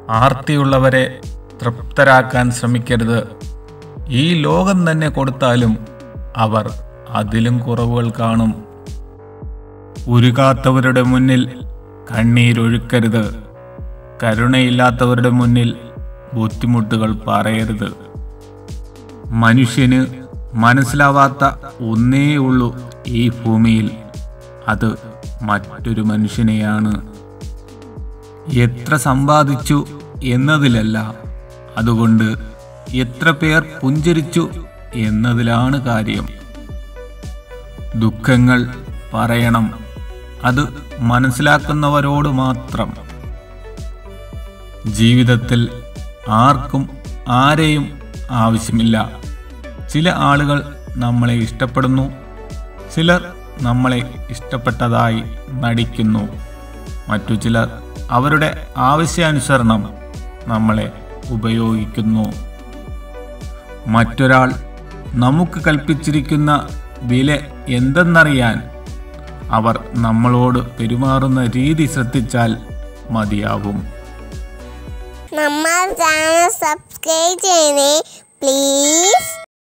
ആർത്തിയുള്ളവരെ തൃപ്തരാക്കാൻ ശ്രമിക്കരുത് ഈ ലോകം തന്നെ കൊടുത്താലും അവർ അതിലും കുറവുകൾ കാണും ഉരുകാത്തവരുടെ മുന്നിൽ കണ്ണീരൊഴുക്കരുത് കരുണയില്ലാത്തവരുടെ മുന്നിൽ ബുദ്ധിമുട്ടുകൾ പറയരുത് മനുഷ്യന് മനസ്സിലാവാത്ത ഒന്നേ ഉള്ളൂ ഈ ഭൂമിയിൽ അത് മറ്റൊരു മനുഷ്യനെയാണ് എത്ര സമ്പാദിച്ചു എന്നതിലല്ല അതുകൊണ്ട് എത്ര പേർ പുഞ്ചിരിച്ചു എന്നതിലാണ് കാര്യം ദുഃഖങ്ങൾ പറയണം അത് മനസ്സിലാക്കുന്നവരോട് മാത്രം ജീവിതത്തിൽ ആർക്കും ആരെയും ആവശ്യമില്ല ചില ആളുകൾ നമ്മളെ ഇഷ്ടപ്പെടുന്നു ചിലർ നമ്മളെ ഇഷ്ടപ്പെട്ടതായി നടിക്കുന്നു മറ്റു ചിലർ അവരുടെ ആവശ്യാനുസരണം നമ്മളെ ഉപയോഗിക്കുന്നു മറ്റൊരാൾ നമുക്ക് കൽപ്പിച്ചിരിക്കുന്ന വില എന്തെന്നറിയാൻ അവർ നമ്മളോട് പെരുമാറുന്ന രീതി ശ്രദ്ധിച്ചാൽ മതിയാകും നമ്മൾ ചാനൽ സബ്സ്ക്രൈബ് ചെയ്യണേ പ്ലീസ്